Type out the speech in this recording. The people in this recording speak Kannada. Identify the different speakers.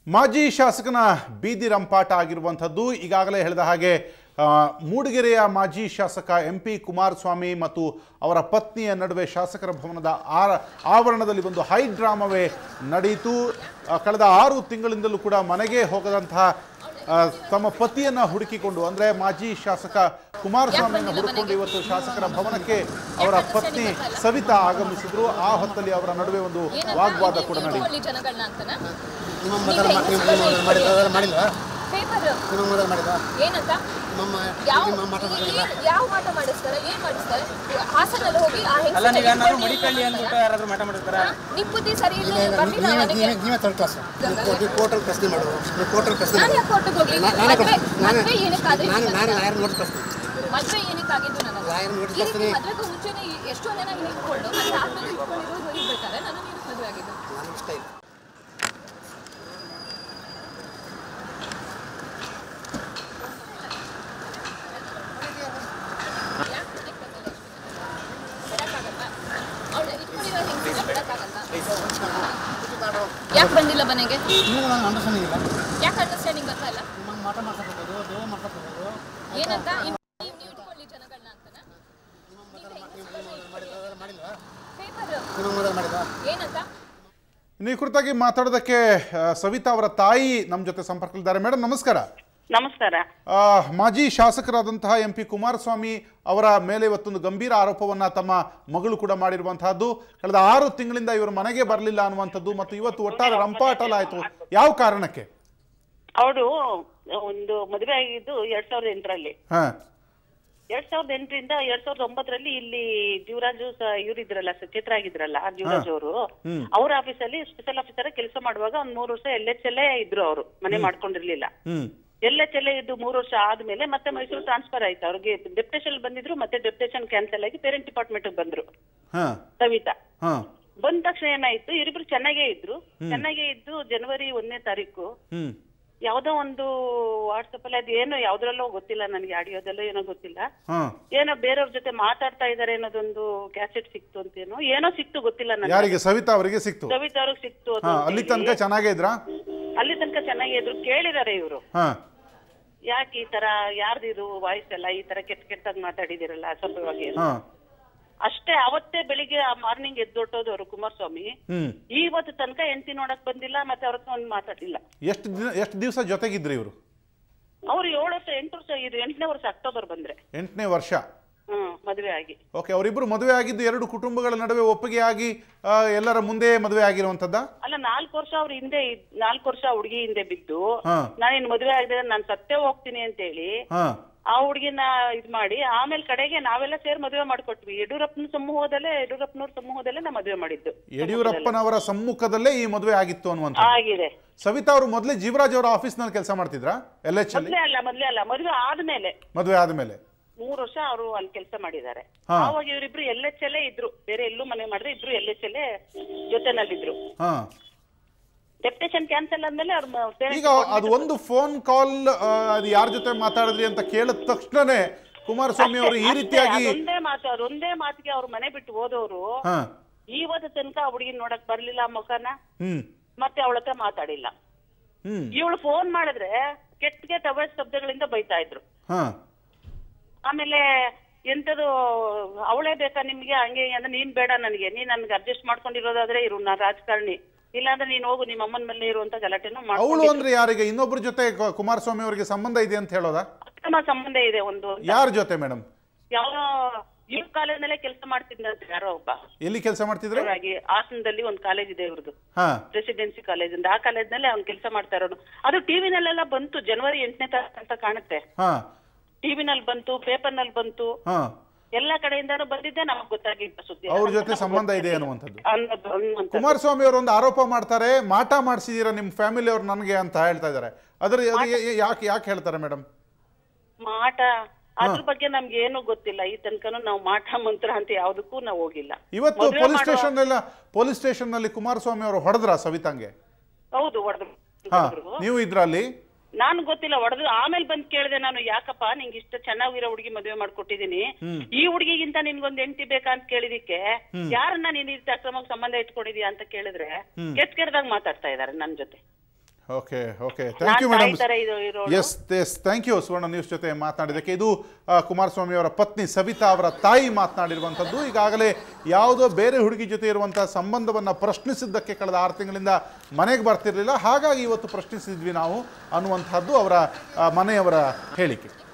Speaker 1: ಮಾಜಿ ಶಾಸಕನ ಬೀದಿ ರಂಪಾಟ ಆಗಿರುವಂಥದ್ದು ಈಗಾಗಲೇ ಹೇಳಿದ ಹಾಗೆ ಆ, ಮೂಡಿಗೆರೆಯ ಮಾಜಿ ಶಾಸಕ ಎಂ ಪಿ ಕುಮಾರಸ್ವಾಮಿ ಮತ್ತು ಅವರ ಪತ್ನಿಯ ನಡುವೆ ಶಾಸಕರ ಭವನದ ಆರ ಆವರಣದಲ್ಲಿ ಒಂದು ಹೈ ಡ್ರಾಮವೇ ನಡೆಯಿತು ಆ, ಕಳೆದ ಆರು ತಿಂಗಳಿಂದಲೂ ಕೂಡ ಮನೆಗೆ ಹೋಗದಂತಹ ಆ, ತಮ್ಮ ಪತಿಯನ್ನ ಹುಡುಕಿಕೊಂಡು ಅಂದ್ರೆ ಮಾಜಿ ಶಾಸಕ ಕುಮಾರಸ್ವಾಮಿಯನ್ನು ಹುಡುಕಿಕೊಂಡು ಇವತ್ತು ಶಾಸಕರ ಭವನಕ್ಕೆ ಅವರ ಪತ್ನಿ ಸವಿತಾ ಆಗಮಿಸಿದ್ರು ಆ ಹೊತ್ತಲ್ಲಿ ಅವರ ನಡುವೆ ಒಂದು ವಾಗ್ವಾದ ಕೂಡ ನಡೆಯಿತು
Speaker 2: ಹಳ್ಳಿ ಜನಗಳನ್ನ ಅಂತನಾ
Speaker 3: ನಿಮ್ಮ ಮೊದಲು ಮಾ- ನಿಮ್ಮ ಮೊದಲು ಮಾಡಿದ ಅದೆಲ್ಲ ಮಾಡಿಲ್ವಾ
Speaker 2: ಪೇಪರ್
Speaker 3: ನಿಮ್ಮ ಮೊದಲು ಮಾಡಿದ
Speaker 2: ಏನಂತ
Speaker 3: ನಮ್ಮ
Speaker 2: ಯಾವ
Speaker 3: ನಿಮ್ಮ ಮಠ ಮಾಡಿಲ್ಲ
Speaker 2: ಏನ್- ಯಾವ ಮಾಟ ಮಾಡಿಸ್ತಾರೆ ಏನ್ ಮಾಡಿಸ್ತಾರೆ ಹಾಸನಲ್ಲಿ ಹೋಗಿ ಆ ಹೆಂಗ್ಸ್ನ
Speaker 4: ಅಲ್ಲ ನೀವ್ ಏನಾದ್ರು
Speaker 2: ಇಟ್ಕೊಂಡು
Speaker 4: ಮಡಿಕಳ್ಳಿ ಅಂದ್ಬಿಟ್ಟು ಯಾರಾದ್ರೂ ಮಾಟ ಮಾಡಿರ್ತಾರ
Speaker 2: ನಿಮ್ ಬುದ್ಧಿ ಸರಿ ಇಲ್ಲ
Speaker 3: ಇಲ್ಲ,
Speaker 2: ಬರ್ಲಿಲ್ಲ
Speaker 3: ನೀವೇ
Speaker 2: ನನಗೆ
Speaker 3: ನೀವೇ ನೀವೇ ಥರ್ಡ್ ಕ್ಲಾಸ್ ನೀವು ಕೋರ್ಟಲ್ಲಿ ಪ್ರಶ್ನೆ ಮಾಡೋದು ನೀವು ಕೋರ್ಟಲ್ಲಿ ಪ್ರಶ್ನೆ
Speaker 2: ನಾನು
Speaker 3: ಮಾಡೋದು
Speaker 2: ಯಾಕೆ ಕೋರ್ಟಿಗೆ ಹೋಗ್ಲಿ
Speaker 3: ನಾ- ನಾನೇ
Speaker 2: ಮದ್ವೆ
Speaker 3: ಕೊಡ್ತೀನಿ. ನಾನೇ-
Speaker 2: ಮದ್ವೆ ಏನಕ್ಕಾದ್ರೆ
Speaker 3: ನಾನು ನಾನು ಲಾಯರ್ ನೋಡಿ ಕಳಿಸ್ತೀನಿ
Speaker 2: ಮದ್ವೆ ಏನಕ್ಕಾಗಿದ್ದು ನನಗೆ
Speaker 3: ಲಾಯರ್ ನೋಡಿ
Speaker 2: ಈ ರೀತಿ
Speaker 3: ಕಳಿಸ್ತೀನಿ
Speaker 2: ಮದ್ವೆಗೂ ಮುಂಚೆನೆ ಎಷ್ಟೋ ಜನ ಇಲ್ಲಿ ಇಟ್ಕೊಂಡು ಮತ್ತೆ ಆದ್ಮೇಲೆ ಇಟ್ಕೊಂಡಿರೋದು ಇರ್ಬೇಕಾದ್ರೆ ನಾನು ನೀನು ಮದ್ವೆ ಆಗಿದ್ದು
Speaker 3: ನನಗೆ ಇಷ್ಟ ಇಲ್ಲ
Speaker 2: ಅವ್ಳು ಇಟ್ಕೊಂಡಿರೋ ಹೆಂಗಸನ್ನ ಬಿಡಕ್ಕಾಗಲ್ಲ ಯಾಕೆ ಬಂದಿಲ್ಲ ಮನೆಗೆ
Speaker 3: ನೀವು ನಾನು ಅಂಡರ್ಸ್ಟ್ಯಾಂಡಿಂಗ್ ಇಲ್ಲ
Speaker 2: ಯಾಕೆ ಅಂಡರ್ಸ್ಟ್ಯಾಂಡಿಂಗ್ ಬರ್ತಾ ಇಲ್ಲ
Speaker 3: ನಿಮ್ಮನ್ನು ಮಾಟ ಮಾಡ್ಸಬಹುದು ದೇವ ಮಾಡ್ಸಬಹುದು
Speaker 2: ಏನಂತ ಇನ್- ನೀವು ನೀವು ಇಟ್ಕೊಳ್ಳಿ ಜನಗಳನ್ನ ಅಂತನಾ
Speaker 3: ನಿಮ್ಮ ಮೊದಲು ಮಾಡಿದ ಅದೆಲ್ಲ ಮಾಡಿಲ್ವಾ
Speaker 2: ಪೇಪರ್
Speaker 3: ನಿಮ್ಮ ಮೊದಲು ಮಾಡಿದ
Speaker 2: ಏನಂತ
Speaker 1: ಇನ್ನು ಈ ಕುರಿತಾಗಿ ಮಾತಾಡೋದಕ್ಕೆ ಆ, ಸವಿತಾ ಅವರ ತಾಯಿ ನಮ್ಮ ಜೊತೆ ಸಂಪರ್ಕದಲ್ಲಿದ್ದಾರೆ ಮೇಡಮ್ ನಮಸ್ಕಾರ
Speaker 5: ನಮಸ್ಕಾರ
Speaker 1: ಆ, ಮಾಜಿ ಶಾಸಕರಾದಂತಹ ಎಂ ಪಿ ಕುಮಾರಸ್ವಾಮಿ ಅವರ ಮೇಲೆ ಇವತ್ತೊಂದು ಗಂಭೀರ ಆರೋಪವನ್ನ ತಮ್ಮ ಮಗಳು ಕೂಡ ಮಾಡಿರುವಂತಹದ್ದು ಕಳೆದ ಆರು ತಿಂಗಳಿಂದ ಇವರು ಮನೆಗೆ ಬರಲಿಲ್ಲ ಅನ್ನುವಂಥದ್ದು ಮತ್ತು ಇವತ್ತು ಒಟ್ಟಾರೆ ರಂಪಾಟಲಾಯಿತು ಯಾವ ಕಾರಣಕ್ಕೆ
Speaker 5: ಅವಳು ಒಂದು ಮದುವೆ ಆಗಿದ್ದು ಎರಡ್ ಸಾವಿರದ ಎಂಟರಲ್ಲಿ
Speaker 1: ಹಾ
Speaker 5: ಎರಡ್ ಸಾವಿರದ ಎಂಟರಿಂದ ಎರಡ್ ಸಾವಿರದ ಒಂಬತ್ತರಲ್ಲಿ ಇಲ್ಲಿ ಜೀವರಾಜು ಇವ್ರಿದ್ರಲ್ಲ ಚಿತ್ರ ಆಗಿದ್ರಲ್ಲ ಜೀವರಾಜ್ ಅವರು
Speaker 1: ಹ್ಮ್.
Speaker 5: ಅವ್ರ ಆಫೀಸಲ್ಲಿ ಸ್ಪೆಷಲ್ ಆಫೀಸರ್ ಕೆಲಸ ಮಾಡುವಾಗ ಒಂದ್ ಮೂರು ವರ್ಷ ಎಲ್ ಎಚ್ ಎಲ್ ಇದ್ರು ಅವರು ಮನೆ ಮಾಡ್ಕೊಂಡಿರ್ಲಿಲ್ಲ
Speaker 1: ಹ್ಮ್
Speaker 5: ಎಲ್ ಎಚ್ ಎಲ್ ಇದ್ದು ಮೂರು ವರ್ಷ ಆದ್ಮೇಲೆ ಮತ್ತೆ ಮೈಸೂರು ಟ್ರಾನ್ಸ್ಫರ್ ಆಯ್ತು ಅವ್ರಿಗೆ ಡೆಪ್ಟೇಷನ್ ಬಂದಿದ್ರು ಮತ್ತೆ ಡೆಪ್ಟೇಷನ್ ಕ್ಯಾನ್ಸಲ್ ಆಗಿ ಪೇರೆಂಟ್ ಡಿಪಾರ್ಟ್ಮೆಂಟ್ ಬಂದ್ರು
Speaker 1: ಹಾ
Speaker 5: ಸವಿತಾ
Speaker 1: ಹಾ
Speaker 5: ಬಂದ ತಕ್ಷಣ ಏನಾಯ್ತು ಇವರಿಬ್ರು ಚೆನ್ನಾಗೇ ಇದ್ರು ಚೆನ್ನಾಗೇ ಇದ್ದು ಜನವರಿ ಒಂದನೇ ತಾರೀಕು
Speaker 1: ಹ್ಮ್
Speaker 5: ಯಾವ್ದೋ ಒಂದು ವಾಟ್ಸಪ್ ಅಲ್ಲಿ ಅದು ಏನೋ ಯಾವ್ದ್ರಲ್ಲೋ ಗೊತ್ತಿಲ್ಲ ನನಗೆ ಆಡಿಯೋದಲ್ಲೋ ಏನೋ ಗೊತ್ತಿಲ್ಲ
Speaker 1: ಹಾ
Speaker 5: ಏನೋ ಬೇರೆಯವ್ರ ಜೊತೆ ಮಾತಾಡ್ತಾ ಇದಾರೆ ಅನ್ನೋದೊಂದು ಕ್ಯಾಸೆಟ್ ಸಿಕ್ತು ಅಂತೇನೋ ಏನೋ ಸಿಕ್ತು ಗೊತ್ತಿಲ್ಲ ನನಗೆ
Speaker 1: ಯಾರಿಗೆ ಸವಿತಾ ಅವರಿಗೆ ಸಿಕ್ತು
Speaker 5: ಕವಿತಾ ಅವ್ರಿಗೆ ಸಿಕ್ತು ಅದು
Speaker 1: ಹಾ
Speaker 5: ಅಂತ
Speaker 1: ಅಲ್ಲಿ
Speaker 5: ಹೇಳಿ.
Speaker 1: ತನಕ ಚೆನ್ನಾಗೇ ಇದ್ರಾ
Speaker 5: ಅಲ್ಲಿ ತನಕ ಚೆನ್ನಾಗಿ ಇದ್ರು ಕೇಳಿದಾರೆ ಇವರು
Speaker 1: ಹಾ
Speaker 5: ಯಾಕೆ ಈ ತರ ಯಾರ್ದಿದು ವಾಯ್ಸ್ ಎಲ್ಲ ಈ ತರ ಕೆಟ್ಟ ಕೆಟ್ಟದಾಗ ಮಾತಾಡಿದಿರಲ್ಲ ಅಸಭ್ಯವಾಗಿ ಅಂತ.
Speaker 1: ಹಾ
Speaker 5: ಅಷ್ಟೇ ಅವತ್ತೇ ಬೆಳಿಗ್ಗೆ ಆ ಮಾರ್ನಿಂಗ್ ಎದ್ದೊಟ್ಟೋದು ಅವರು ಕುಮಾರಸ್ವಾಮಿ
Speaker 1: ಹ್ಮ್
Speaker 5: ಇವತ್ತು ತನಕ ಹೆಂಡತಿ ನೋಡಕ್ ಬಂದಿಲ್ಲ ಮತ್ತೆ ಅವ್ರ ಹತ್ರ ಒಂದು ಮಾತಾಡಿಲ್ಲ
Speaker 1: ಎಷ್ಟು ದಿನ ಎಷ್ಟು ದಿವಸ ಜೊತೆಗಿದ್ರಿ ಇವರು
Speaker 5: ಅವ್ರು ಏಳು ವರ್ಷ ಎಂಟು ವರ್ಷ ಇದು ಎಂಟನೇ ವರ್ಷ ಅಕ್ಟೋಬರ್ ಬಂದ್ರೆ
Speaker 1: ಎಂಟನೇ ವರ್ಷ
Speaker 5: ಹ್ಮ್ ಮದುವೆ ಆಗಿ
Speaker 1: ಓಕೆ ಅವರಿಬ್ಬರು ಮದುವೆ ಆಗಿದ್ದು ಎರಡು ಕುಟುಂಬಗಳ ನಡುವೆ ಒಪ್ಪಿಗೆ ಆಗಿ ಆ, ಎಲ್ಲರ ಮುಂದೆ ಮದುವೆ ಆಗಿರುವಂಥದ್ದಾ
Speaker 5: ಅಲ್ಲ ನಾಲ್ಕು ವರ್ಷ ಅವ್ರ ಹಿಂದೆ ಇದ್- ನಾಲ್ಕು ವರ್ಷ ಹುಡುಗಿ ಹಿಂದೆ ಬಿದ್ದು
Speaker 1: ಹಾ.
Speaker 5: ನಾನಿನ್ ಮದುವೆ ಆಗದೆ ನಾನು ಸತ್ತೇ ಹೋಗ್ತೀನಿ ಅಂತ ಹೇಳಿ
Speaker 1: ಹಾ
Speaker 5: ಆ ಹುಡುಗಿನ ಇದ್ ಮಾಡಿ ಆಮೇಲೆ ಕಡೆಗೆ ನಾವೆಲ್ಲ ಸೇರ್ ಮದುವೆ ಮಾಡ್ಕೊಟ್ವಿ ಯಡಿಯೂರಪ್ಪನ ಸಮೂಹದಲ್ಲೇ ಯಡಿಯೂರಪ್ಪನವ್ರ ಸಮೂಹದಲ್ಲೇ ನಾ ಮದುವೆ ಮಾಡಿದ್ದು
Speaker 1: ಯಡಿಯೂರಪ್ಪನವರ ಸಮ್ಮುಖದಲ್ಲೇ ಈ ಮದುವೆ ಆಗಿತ್ತು ಅನ್ನುವಂಥದ್ದು
Speaker 5: ಆಗಿದೆ
Speaker 1: ಸವಿತಾ ಅವರು ಮೊದಲೇ ಜೀವರಾಜ್ ಅವರ ಆಫೀಸ್ನಲ್ಲಿ ಕೆಲಸ ಮಾಡ್ತಿದ್ರಾ ಎಲ್ ಎಚ್ ಅಲ್ಲಿ
Speaker 5: ಮೊದ್ಲೇ ಅಲ್ಲ ಮೊದ್ಲೇ ಅಲ್ಲ ಮದುವೆ ಆದ್ಮೇಲೆ
Speaker 1: ಮದುವೆ ಆದ್ಮೇಲೆ
Speaker 5: ಮೂರು ವರ್ಷ ಅವರು ಅಲ್ಲಿ ಕೆಲಸ ಮಾಡಿದ್ದಾರೆ
Speaker 1: ಹಾ.
Speaker 5: ಆವಾಗ ಇವರಿಬ್ರು ಎಲ್ ಎಚ್ ಎಲ್ಲೇ ಇದ್ರು ಬೇರೆ ಎಲ್ಲೂ ಮನೆ ಮಾಡಿದ್ರೆ ಇಬ್ರು ಎಲ್ ಎಚ್ ಎಲ್ಲೇ ಜೊತೆನಲ್ಲಿದ್ರು
Speaker 1: ಹಾ
Speaker 5: ಡೆಪ್ಟೇಷನ್ ಕ್ಯಾನ್ಸಲ್ ಆದ್ಮೇಲೆ ಅವ್ರ
Speaker 1: ಈಗ ಅದು ಒಂದು ಫೋನ್ ಕಾಲ್ ಅದು ಯಾರ ಜೊತೆ ಮಾತಾಡಿದ್ರಿ ಅಂತ ಕೇಳಿದ ತಕ್ಷಣನೇ ಕುಮಾರಸ್ವಾಮಿ ಅವರು ಈ ರೀತಿಯಾಗಿ
Speaker 5: ಅದೊಂದೇ ಮಾತು ಅದೊಂದೇ ಮಾತಿಗೆ ಅವ್ರ ಮನೆ ಬಿಟ್ಟು ಹೋದವರು
Speaker 1: ಹಾ
Speaker 5: ಇವತ್ತು ತನಕ ಆ ಹುಡುಗಿನ ನೋಡಕ್ ಬರ್ಲಿಲ್ಲ ಆ ಮುಖನ
Speaker 1: ಹ್ಮ್
Speaker 5: ಮತ್ತೆ ಅವಳ ಹತ್ರ ಮಾತಾಡಿಲ್ಲ
Speaker 1: ಹ್ಮ್
Speaker 5: ಇವಳು ಫೋನ್ ಮಾಡಿದ್ರೆ ಕೆಟ್ಟ ಕೆಟ್ಟ ಅವೈಸ್ ಶಬ್ದಗಳಿಂದ ಬೈತಾ ಇದ್ರು
Speaker 1: ಹಾ
Speaker 5: ಆಮೇಲೆ ಎಂತದು ಅವಳೇ ಬೇಕಾ ನಿಮ್ಗೆ ಹಂಗೆ ಹಿಂಗೆ ಅಂದ್ರೆ ನೀನ್ ಬೇಡ ನನಗೆ ನೀನ್ ನನ್ಗೆ ಅಡ್ಜಸ್ಟ್ ಮಾಡ್ಕೊಂಡಿರೋದಾದ್ರೆ ಇರು ನಾ ರಾಜಕಾರಣಿ ಇಲ್ಲಾಂದ್ರೆ ನೀನ್ ಹೋಗು ನಿಮ್ಮ ಅಮ್ಮನ ಮೇಲೆ ಇರು ಅಂತ ಗಲಾಟೆನೂ
Speaker 1: ಅವಳು
Speaker 5: ಮಾಡ್ಕೊಂಡು
Speaker 1: ಅಂದ್ರೆ ಯಾರಿಗೆ ಇನ್ನೊಬ್ಬರ ಜೊತೆ ಕು- ಕುಮಾರಸ್ವಾಮಿ ಅವರಿಗೆ ಸಂಬಂಧ ಇದೆ ಅಂತ ಹೇಳೋದಾ
Speaker 5: ಅಕ್ರಮ ಸಂಬಂಧ ಇದೆ ಒಂದು ಅಂತ.
Speaker 1: ಯಾರ ಜೊತೆ ಮೇಡಮ್
Speaker 5: ಯಾವ ಇವ್ ಕಾಲೇಜ್ನಲ್ಲೇ ಕೆಲಸ ಮಾಡ್ತಿದ್ದಂತೆ ಯಾರೋ ಒಬ್ಬ
Speaker 1: ಎಲ್ಲಿ ಕೆಲಸ ಮಾಡ್ತಿದ್ರು
Speaker 5: ಹಾಗಾಗಿ ಹಾಸನದಲ್ಲಿ ಒಂದು ಕಾಲೇಜ್ ಇದೆ ಇವ್ರದ್ದು
Speaker 1: ಹಾ
Speaker 5: ಪ್ರೆಸಿಡೆನ್ಸಿ ಕಾಲೇಜ್ ಅಂತ ಆ ಕಾಲೇಜ್ನಲ್ಲಿ ಅವ್ನು ಕೆಲಸ ಮಾಡ್ತಾ ಇರೋನು ಅದು ಟಿವಿನಲ್ಲೆಲ್ಲ ಬಂತು ಜನವರಿ ಎಂಟನೇ ತಾರೀಕು ಅಂತ ಕಾಣುತ್ತೆ
Speaker 1: ಹಾ
Speaker 5: ಟಿವಿನಲ್ಲಿ ಬಂತು ಪೇಪರ್ನಲ್ಲಿ ಬಂತು
Speaker 1: ಹಾ
Speaker 5: ಎಲ್ಲಾ ಕಡೆಯಿಂದಾನು ಬಂದಿದ್ದೆ ನಮಗ್ ಗೊತ್ತಾಗಿದ್ದ ಸುದ್ದಿ
Speaker 1: ಅವ್ರ ಜೊತೆ ಸಂಬಂಧ ಇದೆ ಅನ್ನುವಂಥದ್ದು
Speaker 5: ಅನ್ನೋದು ಅನ್ನುವಂಥದ್ದು.
Speaker 1: ಕುಮಾರಸ್ವಾಮಿ ಅವರು ಒಂದು ಆರೋಪ ಮಾಡ್ತಾರೆ ಮಾಟ ಮಾಡಿಸಿದೀರಾ ನಿಮ್ಮ ಫ್ಯಾಮಿಲಿ ಅವ್ರು ನನಗೆ ಅಂತ ಹೇಳ್ತಾ ಇದ್ದಾರೆ ಅದ್ರ ಅದು ಯಾ- ಯಾ- ಯಾಕೆ ಯಾಕೆ ಹೇಳ್ತಾರೆ ಮೇಡಮ್
Speaker 5: ಮಾಟ ಅದ್ರ ಬಗ್ಗೆ ನಮ್ಗೆ ಏನು ಗೊತ್ತಿಲ್ಲ ಈ ತನಕನು ನಾವು ಮಾಟ ಮಂತ್ರ ಅಂತ ಯಾವ್ದಕ್ಕೂ ನಾವು ಹೋಗಿಲ್ಲ
Speaker 1: ಇವತ್ತು
Speaker 5: ಮದ್ವೆ
Speaker 1: ಪೊಲೀಸ್
Speaker 5: ಮಾಡೋ-
Speaker 1: ಸ್ಟೇಷನ್ ಎಲ್ಲ ಪೊಲೀಸ್ ಸ್ಟೇಷನ್ ನಲ್ಲಿ ಕುಮಾರಸ್ವಾಮಿ ಅವರು ಹೊಡೆದ್ರ ಸವಿತಾಂಗೆ
Speaker 5: ಹೌದು ಹೊಡೆದ್ರು
Speaker 1: ಹಾ
Speaker 5: ಹೊಡೆದ್ರು.
Speaker 1: ನೀವು ಇದ್ರ ಅಲ್ಲಿ
Speaker 5: ನಾನು ಗೊತ್ತಿಲ್ಲ ಹೊಡೆದು ಆಮೇಲೆ ಬಂದ್ ಕೇಳಿದೆ ನಾನು ಯಾಕಪ್ಪ ನಿಂಗೆ ಇಷ್ಟ ಚೆನ್ನಾಗಿರೋ ಹುಡುಗಿ ಮದುವೆ ಮಾಡ್ಕೊಟ್ಟಿದೀನಿ ಈ ಹುಡುಗಿಗಿಂತ ನಿನ್ಗೊಂದ್ ಹೆಂಡತಿ ಬೇಕಾ ಅಂತ ಕೇಳಿದಿಕ್ಕೆ ಯಾರನ್ನ ನೀನ್ ಈ ಅಕ್ರಮಕ್ಕೆ ಸಂಬಂಧ ಇಟ್ಕೊಂಡಿದ್ಯಾ ಅಂತ ಕೇಳಿದ್ರೆ ಕೆಟ್ಟ ಕೆಟ್ಟದಾಗ ಮಾತಾಡ್ತಾ ಇದಾರೆ ನನ್ ಜೊತೆ
Speaker 1: ಓಕೆ ಓಕೆ ಥ್ಯಾಂಕ್ ಯು
Speaker 5: ನಾನ್
Speaker 1: ಮೇಡಮ್
Speaker 5: ತಾಯಿ ತರ ಇದು ಇರೋಳು.
Speaker 1: Yes yes thank you Suvarna news ಜೊತೆ ಮಾತನಾಡಿದ್ದಕ್ಕೆ ಇದು ಆ, ಕುಮಾರಸ್ವಾಮಿ ಅವರ ಪತ್ನಿ ಸವಿತಾ ಅವರ ತಾಯಿ ಮಾತನಾಡಿರುವಂಥದ್ದು ಈಗಾಗಲೇ ಯಾವುದೋ ಬೇರೆ ಹುಡುಗಿ ಜೊತೆ ಇರುವಂಥ ಸಂಬಂಧವನ್ನು ಪ್ರಶ್ನಿಸಿದ್ದಕ್ಕೆ ಕಳೆದ ಆರು ತಿಂಗಳಿಂದ ಮನೆಗೆ ಬರ್ತಿರಲಿಲ್ಲ ಹಾಗಾಗಿ ಇವತ್ತು ಪ್ರಶ್ನಿಸಿದ್ವಿ ನಾವು ಅನ್ನುವಂಥದ್ದು ಅವರ ಆ, ಮನೆಯವರ ಹೇಳಿಕೆ